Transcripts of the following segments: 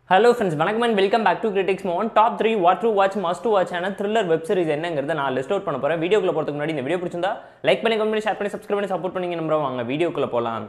hello friends வணக்கம் and welcome back to critics மோன் top three what to watch must to watch ஆன thriller web series என்னங்கிறத நான் list out பண்ண போகிறேன் வீடியோக்குள்ள போகிறதுக்கு முன்னாடி இந்த வீடியோ பிடிச்சிருந்தா லைக் பண்ணி கமெண்ட் பண்ணி ஷேர் பண்ணி சப்ஸ்கிரைப் பண்ணி சப்போர்ட் பண்ணி நம்புறோம் வாங்க வீடியோக்குள்ள போகலாம்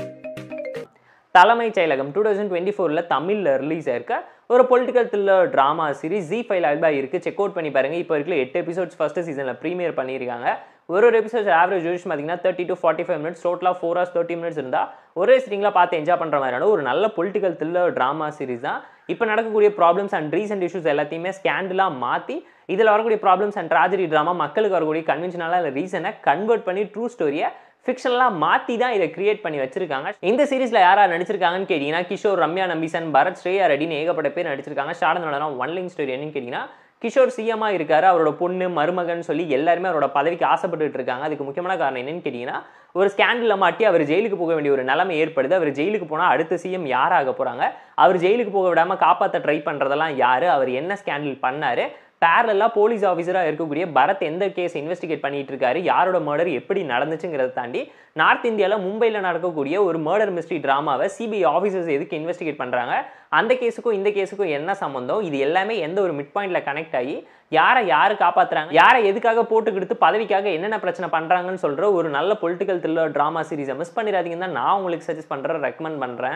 தலைமைச் செயலகம் டூ தௌசண்ட் டுவெண்ட்டி ஃபோரில் தமிழில் ரிலீஸ் ஆயிருக்க ஒரு political thriller drama series Zee five அல்பா இருக்குது செக் அவுட் பண்ணி பாருங்க இப்போ இருக்கிற எட்டு எபிசோட்ஸ் ஃபஸ்ட்டு சீசனில் ப்ரீமியர் பண்ணியிருக்காங்க ஒரு ஒரு எபிசோட்ஸ் ஆவரேஜ் யூஸ் பார்த்தீங்கன்னா thirty to forty five minutes டோட்டலாக ஃபோர் ஹவர்ஸ் தேர்ட்டி மினிட்ஸ் இருந்தால் ஒரே சிட்டிங்கில் பார்த்து என்ஜாய் பண்ணுற மாதிரியான ஒரு நல்ல பொலிட்டிக்கல் த்ரில்லர் ட்ராமா சீரிஸ் தான் இப்போ நடக்கக்கூடிய ப்ராப்ளம்ஸ் அண்ட் ரீசெண்ட் இஷ்யூஸ் எல்லாத்தையுமே ஸ்கேண்டலாக மாற்றி இதில் வரக்கூடிய ப்ராப்ளம்ஸ் அண்ட் ட்ராஜடி ட்ராமா மக்களுக்கு வரக்கூடிய கன்வென்ஷனலாக ரீசனை கன்வெர்ட் பண்ணி ட்ரூ ஸ்டோரியை ஃபிக்ஷனலாக மாற்றி தான் இதை கிரியேட் பண்ணி வச்சிருக்காங்க இந்த சீரிஸில் யாரா நடிச்சிருக்காங்கன்னு கேட்டிங்கன்னா கிஷோர் ரம்யா நம்பிசன் பரத் ஸ்ரேயா ரெட்டின்னு ஏகப்பட்ட பேர் நடிச்சிருக்காங்க ஷாடன் நடனம் ஒன் லைன் ஸ்டோரி என்னன்னு கேட்டிங்கன்னா கிஷோர் சிஎம்மா இருக்காரு அவரோட பொண்ணு மருமகன் சொல்லி எல்லாருமே அவரோட பதவிக்கு ஆசைப்பட்டுட்டு இருக்காங்க அதுக்கு முக்கியமான காரணம் என்னன்னு கேட்டிங்கன்னா ஒரு ஸ்கேண்டலில் மாட்டி அவர் ஜெயிலுக்கு போக வேண்டிய ஒரு நிலைமை ஏற்படுது அவர் ஜெயிலுக்கு போனால் அடுத்த சிஎம் யாராக போகிறாங்க அவர் ஜெயிலுக்கு போக விடாமல் காப்பாற்ற ட்ரை பண்ணுறதெல்லாம் யார் அவர் என்ன ஸ்கேண்டில் பண்ணார் பேரலாக போலீஸ் ஆஃபீஸராக இருக்கக்கூடிய பரத் எந்த கேஸ் இன்வெஸ்டிகேட் பண்ணிட்டு இருக்காரு யாரோட மர்டர் எப்படி நடந்துச்சுங்கிறத தாண்டி நார்த் இந்தியாவில் மும்பையில் நடக்கக்கூடிய ஒரு மர்டர் மிஸ்ட்ரி ட்ராமாவை சிபிஐ ஆஃபீஸர்ஸ் எதுக்கு இன்வெஸ்டிகேட் பண்ணுறாங்க அந்த கேஸுக்கும் இந்த கேஸுக்கும் என்ன சம்மந்தம் இது எல்லாமே எந்த ஒரு மிட் பாயிண்ட்ல கனெக்ட் ஆகி யாரை யாரு காப்பாத்துறாங்க யாரை எதுக்காக போட்டு கொடுத்து பதவிக்காக என்னென்ன பிரச்சனை பண்றாங்கன்னு சொல்ற ஒரு நல்ல பொலிட்டிக்கல் த்ரில்லர் ட்ராமா சீரிஸை மிஸ் பண்ணிடாதீங்கன்னு தான் நான் உங்களுக்கு சஜஸ்ட் பண்றேன் ரெக்கமெண்ட் பண்றேன்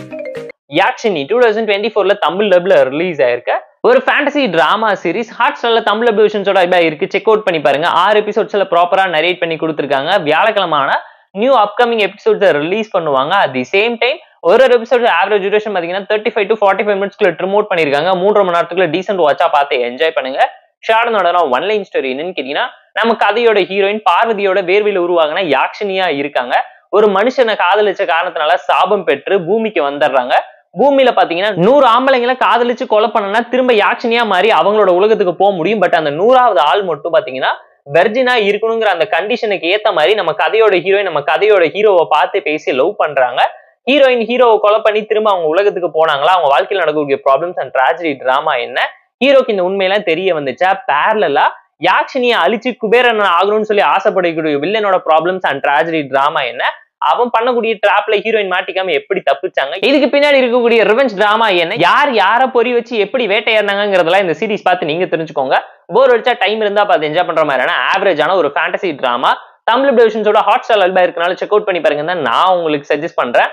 யாக்ஷினி டூ தௌசண்ட் டுவெண்ட்டி ஃபோர்ல தமிழ் டப்ல ரிலீஸ் ஆயிருக்க ஒரு ஃபேண்டசி டிராமா சீரிஸ் ஹாட் ஸ்டார்ல தமிழ் டப் விஷன்ஸோட இதா இருக்கு செக் அவுட் பண்ணி பாருங்க ஆறு எபிசோட்ஸ்ல ப்ராப்பரா நரேட் பண்ணி கொடுத்துருக்காங்க வியாழக்கிழமான நியூ அப்கமிங் எபிசோட்ஸை ரிலீஸ் பண்ணுவாங்க அட் தி சேம் டைம் ஒரு ஒரு எபிசோட் ஆவரேஜ் டியூரேஷன் பாத்தீங்கன்னா thirty five to forty five மினிட்ஸ்க்குள்ள ட்ரிமோட் பண்ணிருக்காங்க மூன்றரை மணி நேரத்துக்குள்ள டீசென்ட் வாட்சா பார்த்து என்ஜாய் பண்ணுங்க ஷாடனோட ஒன் லைன் ஸ்டோரி என்னன்னு கேட்டீங்கன்னா நம்ம கதையோட ஹீரோயின் பார்வதியோட வேர்வையில உருவாகின யாக்ஷனியா இருக்காங்க ஒரு மனுஷனை காதலிச்ச காரணத்தினால சாபம் பெற்று பூமிக்கு வந்துடுறாங்க பூமியில பாத்தீங்கன்னா நூறு ஆம்பளைங்களை காதலிச்சு கொலை பண்ணனா திரும்ப யாக்ஷனியா மாறி அவங்களோட உலகத்துக்கு போக முடியும் பட் அந்த நூறாவது ஆள் மட்டும் பாத்தீங்கன்னா வெர்ஜினா இருக்கணுங்கிற அந்த கண்டிஷனுக்கு ஏத்த மாதிரி நம்ம கதையோட ஹீரோயின் நம்ம கதையோட ஹீரோவை பார்த்து பேசி லவ் பண்றாங்க ஹீரோயின் ஹீரோவை கொலை பண்ணி திரும்ப அவங்க உலகத்துக்கு போனாங்களா அவங்க வாழ்க்கையில் நடக்கக்கூடிய ப்ராப்ளம்ஸ் அண்ட் ட்ராஜடி டிராமா என்ன ஹீரோக்கு இந்த உண்மையெல்லாம் தெரிய வந்துச்சா பேரலா யாக்ஷனியை அழிச்சு குபேரன் ஆகணும்னு சொல்லி ஆசைப்படக்கூடிய வில்லனோட ப்ராப்ளம்ஸ் அண்ட் ட்ராஜடி டிராமா என்ன அவன் பண்ணக்கூடிய ட்ராப்ல ஹீரோயின் மாட்டிக்காம எப்படி தப்பிச்சாங்க இதுக்கு பின்னாடி இருக்கக்கூடிய ரிவெஞ்ச் டிராமா என்ன யார் யாரை பொறி வச்சு எப்படி வேட்டையாடினாங்கிறதெல்லாம் இந்த சீரிஸ் பார்த்து நீங்க தெரிஞ்சுக்கோங்க போர் அடிச்சா டைம் இருந்தா பார்த்து என்ஜாய் பண்ற மாதிரியான ஆவரேஜான ஒரு ஃபேண்டசி டிராமா தமிழ் டிவிஷன்ஸோட ஹாட் ஸ்டார் அல்பா இருக்கனால செக் அவுட் பண்ணி பாருங்க தான் நான் உங்களுக்கு சஜஸ்ட் பண்றேன்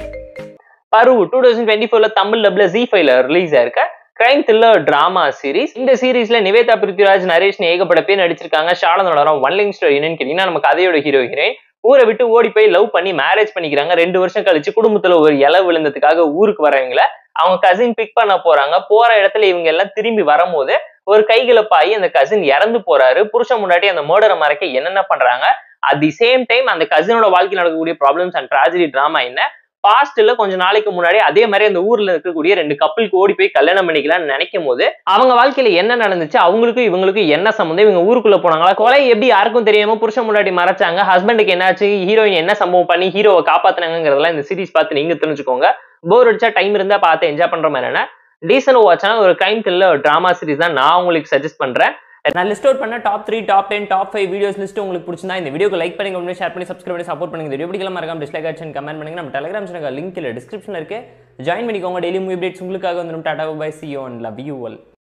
பரு டூ தௌசண்ட் டுவெண்ட்டி ஃபோர்ல தமிழ் டப்ல ஜி ஃபைவ்ல ரிலீஸ் ஆயிருக்க கிரைம் த்ரில்லர் டிராமா சீரிஸ் இந்த சீரிஸ்ல நிவேதா பிருத்விராஜ் நரேஷ் ஏகப்பட்ட பேர் நடிச்சிருக்காங்க ஷாலனோட ஒன் லிங் ஸ்டோரி என்னன்னு கேட்டீங்கன்னா நம்ம கதையோட ஹீரோ ஹீரோயின் ஊரை விட்டு ஓடி போய் லவ் பண்ணி மேரேஜ் பண்ணிக்கிறாங்க ரெண்டு வருஷம் கழிச்சு குடும்பத்துல ஒரு இலை விழுந்ததுக்காக ஊருக்கு வரவங்கள அவங்க கசின் பிக் பண்ண போறாங்க போற இடத்துல இவங்க எல்லாம் திரும்பி வரும்போது ஒரு கைகிழப்பாயி அந்த கசின் இறந்து போறாரு புருஷன் முன்னாடி அந்த மர்டரை மறைக்க என்னென்ன பண்றாங்க அட் தி சேம் டைம் அந்த கசினோட வாழ்க்கையில் நடக்கக்கூடிய ப்ராப்ளம்ஸ் அண்ட் ட்ராஜடி டிராமா என்ன பாஸ்ட்ல கொஞ்ச நாளைக்கு முன்னாடி அதே மாதிரி அந்த ஊர்ல இருக்கக்கூடிய ரெண்டு கப்பலுக்கு ஓடி போய் கல்யாணம் பண்ணிக்கலாம்னு நினைக்கும் போது அவங்க வாழ்க்கையில என்ன நடந்துச்சு அவங்களுக்கும் இவங்களுக்கும் என்ன சம்மந்தம் இவங்க ஊருக்குள்ள போனாங்களா கொலை எப்படி யாருக்கும் தெரியாம புருஷன் முன்னாடி மறைச்சாங்க ஹஸ்பண்டுக்கு என்னாச்சு ஹீரோயின் என்ன சம்பவம் பண்ணி ஹீரோவை காப்பாத்தினாங்கிறதெல்லாம் இந்த சீரிஸ் பார்த்து நீங்க தெரிஞ்சுக்கோங்க போர் அடிச்சா டைம் இருந்தா பார்த்து என்ஜாய் பண்ற மாதிரியான டீசன்ட் வாட்சான ஒரு கிரைம் த்ரில்லர் டிராமா சீரிஸ் தான் நான் உங்களுக்கு சஜஸ்ட் பண்றேன் நான் லிஸ்ட் அவுட் பண்ண top three top ten top five videos list உங்களுக்கு பிடிச்சிருந்தா இந்த வீடியோக்கு லைக் பண்ணி கமெண்ட் ஷேர் பண்ணி சப்ஸ்கிரைப் பண்ணி சப்போர்ட் பண்ணுங்க இந்த வீடியோ பிடிக்கலாம் மறக்காம டிஸ்லைக் ஆச்சு கமெண்ட் பண்ணுங்க நம்ம டெலிகிராம் சேனல் லிங்க் இல்லை டிஸ்கிரிப்ஷன் இருக்கு ஜாயின் பண்ணிக்கோங்க டெய்லி மூவி அப்டேட்ஸ் உங்களுக்காக வந்துடும் tata bye see you and love you all